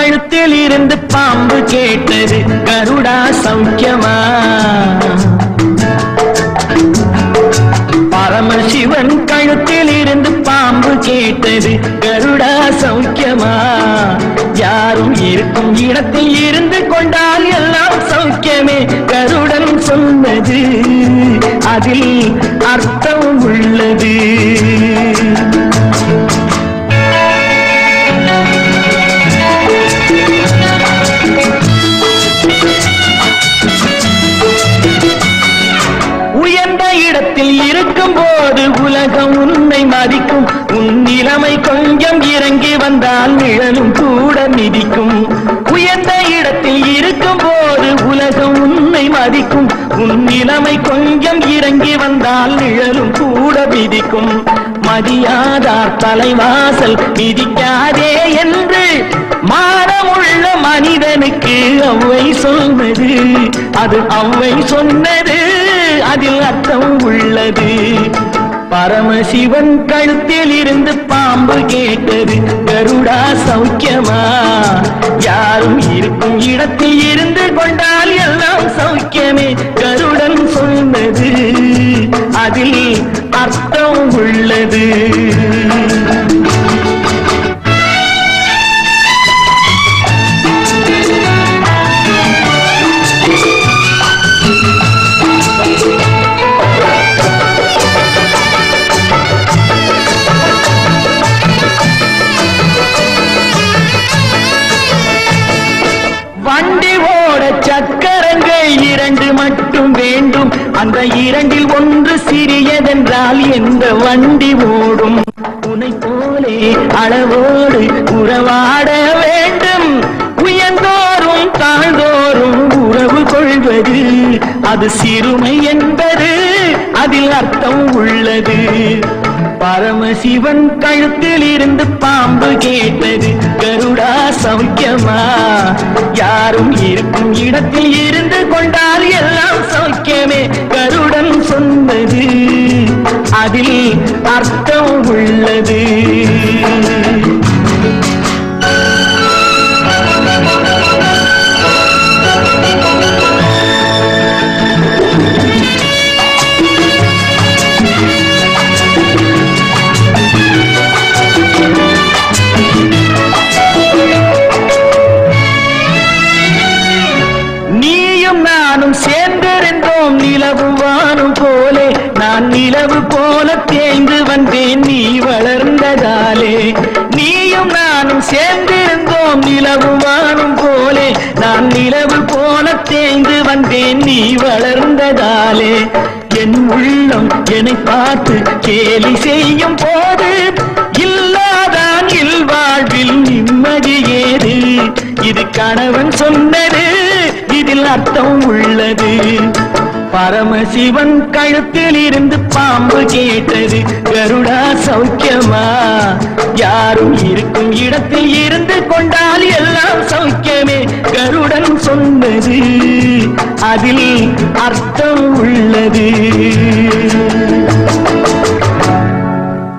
கழுத்தில் இருந்து பாம்பு கேட்டது கருடா சௌக்கியமா பரமசிவன் கழுத்தில் இருந்து பாம்பு கேட்டது கருடா சௌக்கியமா யாரும் இருக்கும் இடத்தில் இருந்து கொண்டால் எல்லாம் சௌக்கியமே கருடன் சொன்னது அதில் அர்த்தம் உள்ளது உயர்ந்த இடத்தில் இருக்கும் போது உலகம் உன்னை மதிக்கும் உன் நிலைமை கொஞ்சம் இறங்கி வந்தால் நிழலும் கூட மிதிக்கும் உயர்ந்த இடத்தில் இருக்கும் போது உலகம் உன்னை மதிக்கும் உன் நிலைமை கொஞ்சம் இறங்கி வந்தால் நிழலும் கூட மிதிக்கும் மதியாதார் தலைவாசல் மிதிக்காதே என்று மானமுள்ள மனிதனுக்கு அவ்வை சொன்னது அது அவ்வை சொன்னது அதில் அர்த்தம் உள்ளது பரமசிவன் கழுத்தில் இருந்து பாம்பு கேட்டது கருடா சௌக்கியமா யாரும் இருக்கும் இடத்தில் இருந்து கொண்டால் எல்லாம் சௌக்கியமே கருடன் சொன்னது அதில் அர்த்தம் உள்ளது வண்டி ஓட சக்கரங்கள் இரண்டு மட்டும் வேண்டும் அந்த இரண்டில் ஒன்று சிறியதென்றால் எந்த வண்டி ஓடும் உனை போலே அளவோடு உறவாட வேண்டும் உயர்ந்தோறும் தாழ்ந்தோறும் உறவு கொள்வது அது சிறுமை என்பது அதில் அர்த்தம் உள்ளது பரமசிவன் கழுத்தில் இருந்து பாம்பு கேட்டது கருடா சௌக்கியமா யாரும் இருக்கும் இடத்தில் இருந்து கொண்டால் எல்லாம் சௌக்கியமே கருடன் சொன்னது அதில் அர்த்தம் உள்ளது நீயும் நானும் சேர்ந்திருந்தோம் நிலவு வானும் போலே நான் நிலவு போல தேய்ந்து வந்தேன் நீ வளர்ந்ததாலே நீயும் நானும் சேர்ந்திருந்தோம் நிலவு வானும் போலே நான் நிலவு போல தேய்ந்து வந்தேன் நீ வளர்ந்ததாலே என் உள்ளம் என்னை பார்த்து கேலி செய்யும் போது இல்லாதான் இல்வாழ்வில் நிம்மதி ஏது இது கணவன் சொன்னது இதில் அர்த்தம் உள்ளது பரமசிவன் கழுத்தில் இருந்து பாம்பு கேட்டது கருடா சௌக்கியமா யாரும் இருக்கும் இடத்தில் இருந்து கொண்டால் எல்லாம் சௌக்கியமே கருடன் சொன்னது அதில் அர்த்தம் உள்ளது